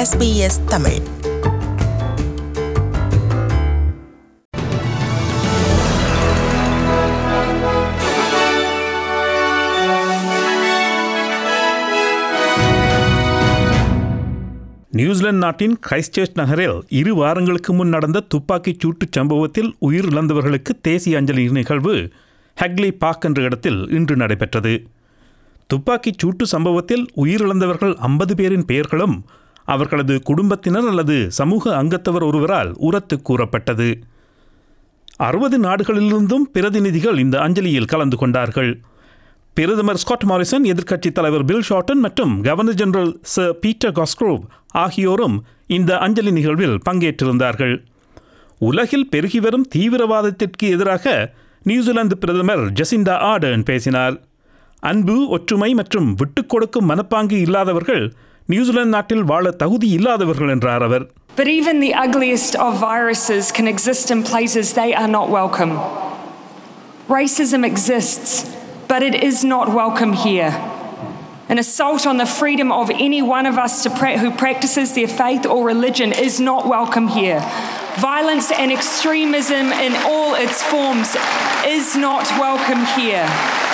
SBS Tamil New Zealand நாட்டின் Christchurch நகரில் இரு வாரங்களுக்கு முன் நடந்த துப்பாக்கிச் சூட்டுச் சம்பவத்தில் உயிரிழந்தவர்களுக்கு தேசிய அஞ்சலி நிகழ்வு ஹெக்லி பார்க் என்ற இடத்தில் இன்று நடைபெற்றது துப்பாக்கிச் சூட்டு சம்பவத்தில் உயிரிழந்தவர்கள் ஐம்பது பேரின் பெயர்களும் அவர்களது குடும்பத்தினர் அல்லது சமூக அங்கத்தவர் ஒருவரால் உரத்து கூறப்பட்டது அறுபது நாடுகளிலிருந்தும் பிரதிநிதிகள் இந்த அஞ்சலியில் கலந்து கொண்டார்கள் பிரதமர் ஸ்காட் மாரிசன் எதிர்க்கட்சித் தலைவர் பில் ஷார்டன் மற்றும் governor general sir Peter Cosgrove ஆகியோரும் இந்த அஞ்சலி நிகழ்வில் பங்கேற்றிருந்தார்கள் உலகில் பெருகி வரும் தீவிரவாதத்திற்கு எதிராக நியூசிலாந்து பிரதமர் ஜெசிண்டா ஆர்டர்ன் பேசினார் அன்பு ஒற்றுமை மற்றும் விட்டுக் கொடுக்கும் மனப்பாங்கு இல்லாதவர்கள் நியூசிலாந்து நாட்டில் வாழ தகுதி இல்லாதவர்கள் என்றார் அவர் But even the ugliest of viruses can exist in places they are not welcome. Racism exists, but it is not welcome here. An assault on the freedom of any one of us to pra- who practices their faith or religion is not welcome here. Violence and extremism in all its forms is not welcome here.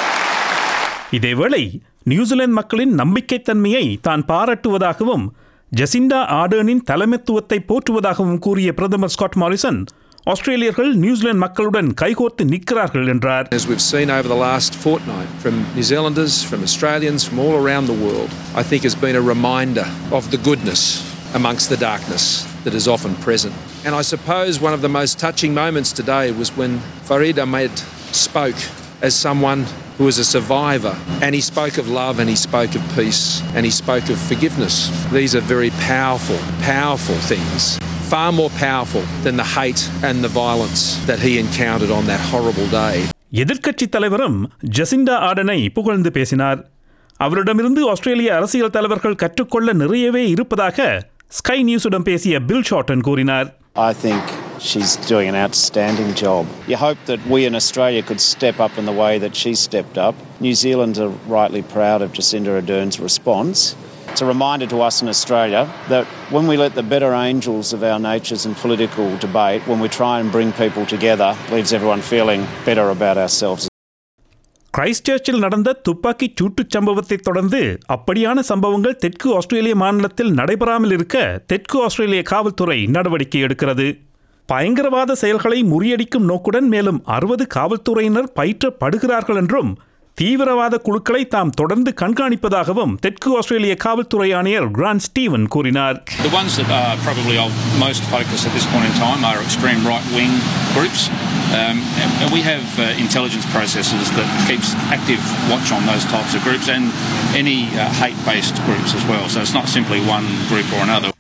இதேவேளை New Zealand மக்களின் நம்பிக்கைத்தன்மையை தான் பாராட்டுவதாகவும் Jacinda ஆர்டர்னின் தலைமைத்துவத்தை போற்றுவதாகவும் கூறிய பிரதமர் Scott Morrison ஆஸ்திரேலியர்கள் New Zealand மக்களுடன் கைகோர்த்து நிற்கிறார்கள் என்றார் As we've seen over the last fortnight from New Zealanders, from Australians, from all around the world, I think has been a reminder of the goodness amongst the darkness that is often present. And I suppose one of the most touching moments today was when Farid Ahmed spoke as someone who was a survivor and he spoke of love and he spoke of peace and he spoke of forgiveness. These are very powerful, powerful things. Far more powerful than the hate and the violence that he encountered on that horrible day. எதிர்க்கட்சித் தலைவரும் Jacinda ஆர்டனை புகழ்ந்து பேசினார் அவரிடமிருந்து ஆஸ்திரேலிய அரசியல் தலைவர்கள் கற்றுக்கொள்ள நிறையவே இருப்பதாக ஸ்கை நியூஸுடன் பேசிய பில் ஷார்டன் கூறினார் I think she's doing an outstanding job. You hope that we in Australia could step up in the way that she stepped up. New Zealand are rightly proud of Jacinda Ardern's response. It's a reminder to us in Australia that when we let the better angels of our natures in political debate, when we try and bring people together, leaves everyone feeling better about ourselves. கிரைஸ்ட்சர்ச்சில் நடந்த துப்பாக்கிச் சூட்டுச் சம்பவத்தைத் தொடர்ந்து அப்படியான சம்பவங்கள் தெற்கு ஆஸ்திரேலிய மாநிலத்தில் நடைபெறாமல் இருக்க தெற்கு ஆஸ்திரேலிய காவல்துறை நடவடிக்கை எடுக்கிறது பயங்கரவாத செயல்களை முறியடிக்கும் நோக்குடன் மேலும் அறுபது காவல்துறையினர் பயிற்றப்படுகிறார்கள் என்றும் தீவிரவாத குழுக்களை தாம் தொடர்ந்து கண்காணிப்பதாகவும் தெற்கு ஆஸ்திரேலிய காவல்துறை ஆணையர் கிராண்ட் ஸ்டீவன் கூறினார் The ones that are probably of most focus at this point in time are extreme right-wing groups. Um, and and we have uh, intelligence processes that keeps active watch on those types of groups and any uh, hate-based groups as well. So it's not simply one group or another.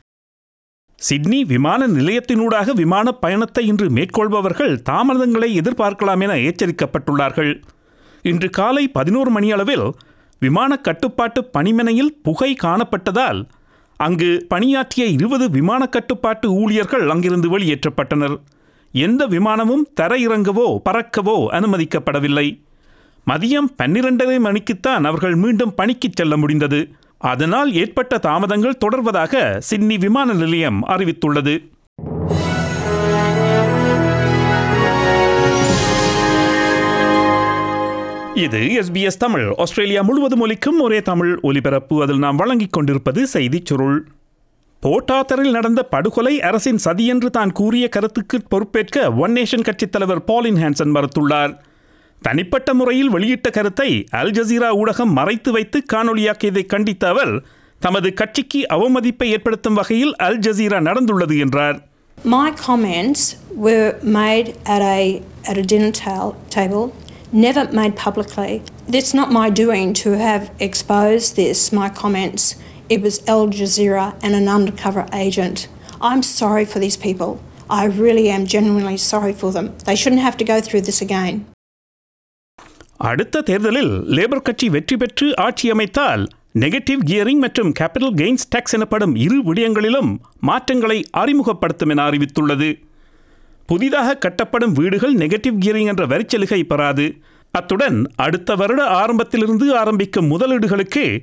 Sydney விமான நிலையத்தினூடாக விமான பயணத்தை இன்று மேற்கொள்பவர்கள் தாமதங்களை எதிர்பார்க்கலாம் என எச்சரிக்கப்பட்டுள்ளார்கள் இன்று காலை பதினோரு மணியளவில் விமான கட்டுப்பாட்டு பணிமனையில் புகை காணப்பட்டதால் அங்கு பணியாற்றிய இருபது விமான கட்டுப்பாட்டு ஊழியர்கள் அங்கிருந்து வெளியேற்றப்பட்டனர் எந்த விமானமும் தரையிறங்கவோ பறக்கவோ அனுமதிக்கப்படவில்லை மதியம் பன்னிரண்டரை மணிக்குத்தான் அவர்கள் மீண்டும் பணிக்குச் செல்ல முடிந்தது அதனால் ஏற்பட்ட தாமதங்கள் தொடர்வதாக சிட்னி விமான நிலையம் அறிவித்துள்ளது இது எஸ்பிஎஸ் தமிழ் ஆஸ்திரேலியா முழுவதும் ஒலிக்கும் ஒரே தமிழ் ஒலிபரப்பு அதில் நாம் வழங்கிக் கொண்டிருப்பது செய்திச் சுருள் போட்டாத்தரில் நடந்த படுகொலை அரசின் சதி என்று தான் கூறிய கருத்துக்கு பொறுப்பேற்க ஒன் நேஷன் கட்சித் தலைவர் பாலின் ஹான்சன் மறுத்துள்ளார் தனிப்பட்ட முறையில் வெளியிட்ட கருத்தை அல் ஜசீரா ஊடகம் மறைத்து வைத்து காணொலியாக்கியதை கண்டித்த அவர் தமது கட்சிக்கு அவமதிப்பை ஏற்படுத்தும் வகையில் அல் ஜசீரா நடந்துள்ளது என்றார் My comments were made at a at a dinner ta- table, never made publicly. It's not my doing to have exposed this. My comments. It was Al Jazeera and an undercover agent. I'm sorry for these people. I really am genuinely sorry for them. They shouldn't have to go through this again. அடுத்த தேர்தலில் labour கட்சி வெற்றி பெற்று ஆட்சி அமைத்தால் negative gearing மற்றும் capital gains tax எனப்படும் இரு விடயங்களிலும் மாற்றங்களை அறிமுகப்படுத்தும் என அறிவித்துள்ளது புதிதாக கட்டப்படும் வீடுகள் நெகட்டிவ் கியரிங் என்ற வரிச்சலுகை பெறாது அத்துடன் அடுத்த வருட ஆரம்பத்திலிருந்து ஆரம்பிக்கும் முதலீடுகளுக்கு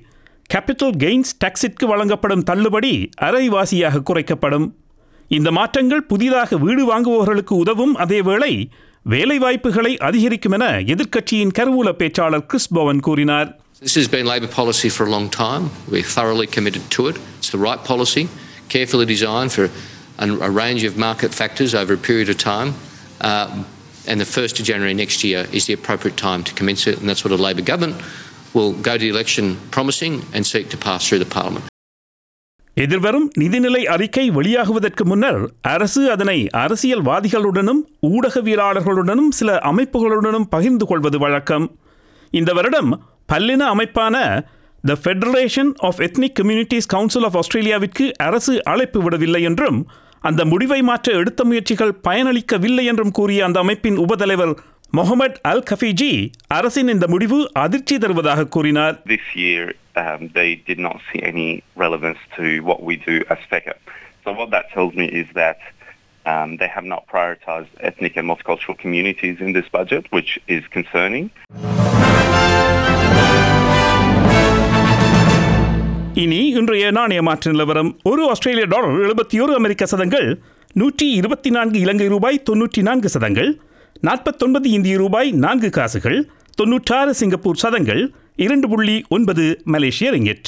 கேபிட்டல் கெயின்ஸ் டாக்ஸிற்கு வழங்கப்படும் தள்ளுபடி அரைவாசியாக குறைக்கப்படும் இந்த மாற்றங்கள் புதிதாக வீடு வாங்குபவர்களுக்கு உதவும் அதேவேளை வேலைவாய்ப்புகளை அதிகரிக்கும் என எதிர்க்கட்சியின் கருவூல பேச்சாளர் கிறிஸ் பவன் கூறினார் This has been Labor policy for a long time. We're thoroughly committed to it. It's the right policy, carefully designed for a, a range of market factors over a period of time. Uh, and the 1st of January next year is the appropriate time to commence it, and that's what a Labor government will go to the election promising and seek to pass through the Parliament. எதிர்வரும் நிதிநிலை அறிக்கை வெளியாகுவதற்கு முன்னர் அரசு அதனை அரசியல்வாதிகளுடனும் ஊடகவியலாளர்களுடனும் சில அமைப்புகளுடனும் பகிர்ந்து கொள்வது வழக்கம் இந்த வருடம் பல்லின அமைப்பான the federation of ethnic communities council of ஆஸ்திரேலியாவிற்கு அரசு அழைப்பு விடவில்லை என்றும் அந்த முடிவை மாற்ற எடுத்த முயற்சிகள் பயனளிக்கவில்லை என்றும் கூறிய அந்த அமைப்பின் உபதலைவர் முகமது அல் கஃபிஜி அரசின் இந்த முடிவு அதிர்ச்சி தருவதாக கூறினார் this year um, they did not see any relevance to what we do as FECA. So what that tells me is that um, they have not prioritised ethnic and multicultural communities in this budget, which is concerning. இனி இன்றைய நாணய மாற்று நிலவரம் ஒரு ஆஸ்திரேலிய dollar எழுபத்தி ஒரு அமெரிக்க சதங்கள் நூற்றி இருபத்தி நான்கு இலங்கை ரூபாய் தொன்னூற்றி நான்கு சதங்கள் நாற்பத்தொன்பது இந்திய ரூபாய் நான்கு காசுகள் தொன்னூற்றாறு சிங்கப்பூர் சதங்கள் இரண்டு புள்ளி ஒன்பது மலேசிய ரிங்கெட்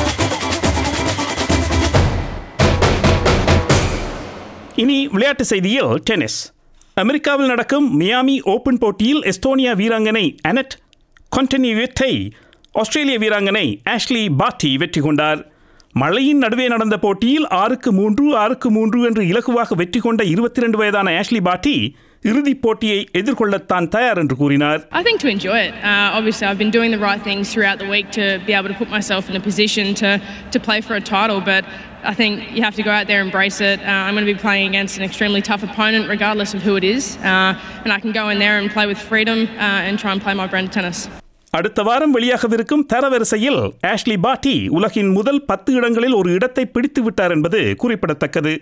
இனி விளையாட்டு செய்தியில் டென்னிஸ் அமெரிக்காவில் நடக்கும் மியாமி ஓபன் போட்டியில் எஸ்டோனியா வீராங்கனை அனட் கொண்டனிவிட்டை ஆஸ்திரேலிய வீராங்கனை ஆஷ்லி பாட்டி வெற்றி கொண்டார் மழையின் நடுவே நடந்த போட்டியில் ஆறுக்கு மூன்று ஆறுக்கு மூன்று என்று இலகுவாக வெற்றி கொண்ட இருபத்தி ரெண்டு வயதான ஆஷ்லி பாட்டி இறுதிப் போட்டியை எதிர்கொள்ளத்தான் தயார் என்று கூறினார் I think to enjoy it. Uh, obviously, I've been doing the right things throughout the week to be able to put myself in a position to, to play for a title, but I think you have to go out there and embrace it. Uh, I'm going to be playing against an extremely tough opponent, regardless of who it is, uh, and I can go in there and play with freedom uh, and try and play my brand of tennis. அடுத்த வாரம் வெளியாகவிருக்கும் தரவரிசையில் Ashley பாட்டி உலகின் முதல் பத்து இடங்களில் ஒரு இடத்தை பிடித்து விட்டார் என்பது குறிப்பிடத்தக்கது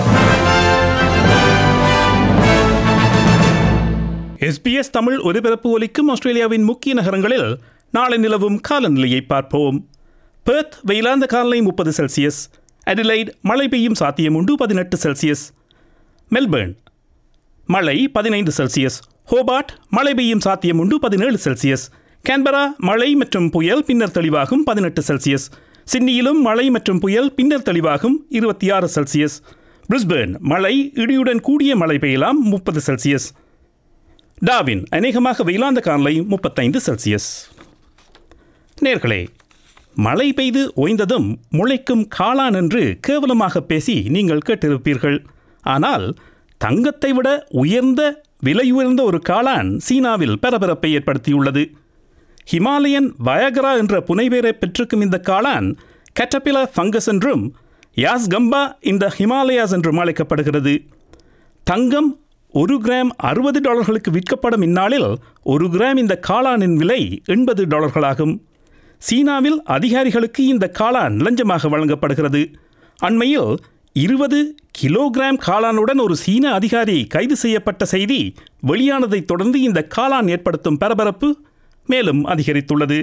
எஸ்பிஎஸ் தமிழ் ஒலிபரப்பு ஒலிக்கும் ஆஸ்திரேலியாவின் முக்கிய நகரங்களில் நாளை நிலவும் காலநிலையை பார்ப்போம் பெர்த் வெயிலாந்த காலநிலை முப்பது செல்சியஸ் அடிலைட் மழை பெய்யும் சாத்தியம் உண்டு பதினெட்டு செல்சியஸ் மெல்பர்ன் மழை பதினைந்து செல்சியஸ் ஹோபார்ட் மழை பெய்யும் சாத்தியம் உண்டு பதினேழு செல்சியஸ் கேன்பரா மழை மற்றும் புயல் பின்னர் தெளிவாகும் பதினெட்டு செல்சியஸ் சிட்னியிலும் மழை மற்றும் புயல் பின்னர் தெளிவாகும் இருபத்தி ஆறு செல்சியஸ் பிரிஸ்பேர்ன் மழை இடியுடன் கூடிய மழை பெய்யலாம் முப்பது செல்சியஸ் டாவின் அநேகமாக வெயிலாந்த காலை முப்பத்தைந்து செல்சியஸ் நேர்களே மழை பெய்து ஓய்ந்ததும் முளைக்கும் காளான் என்று கேவலமாக பேசி நீங்கள் கேட்டிருப்பீர்கள் ஆனால் தங்கத்தை விட உயர்ந்த விலையுயர்ந்த ஒரு காளான் சீனாவில் பரபரப்பை ஏற்படுத்தியுள்ளது ஹிமாலயன் வயகரா என்ற புனைபெயரை பெற்றிருக்கும் இந்த காளான் கேட்டபிலா ஃபங்கஸ் என்றும் யாஸ்கம்பா இந்த ஹிமாலயாஸ் என்றும் அழைக்கப்படுகிறது தங்கம் ஒரு கிராம் அறுபது டாலர்களுக்கு விற்கப்படும் இந்நாளில் ஒரு கிராம் இந்த காளானின் விலை எண்பது டாலர்களாகும் சீனாவில் அதிகாரிகளுக்கு இந்த காளான் லஞ்சமாக வழங்கப்படுகிறது அண்மையில் இருபது கிலோகிராம் காளானுடன் ஒரு சீன அதிகாரி கைது செய்யப்பட்ட செய்தி வெளியானதைத் தொடர்ந்து இந்த காளான் ஏற்படுத்தும் பரபரப்பு மேலும் அதிகரித்துள்ளது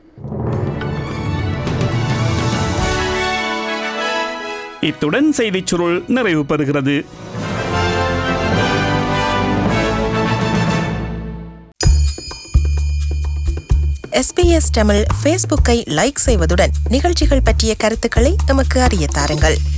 இத்துடன் செய்திச் சுருள் நிறைவு பெறுகிறது எஸ்பிஎஸ் தமிழ் ஃபேஸ்புக்கை லைக் செய்வதுடன் நிகழ்ச்சிகள் பற்றிய கருத்துக்களை எமக்கு அறிய தாருங்கள்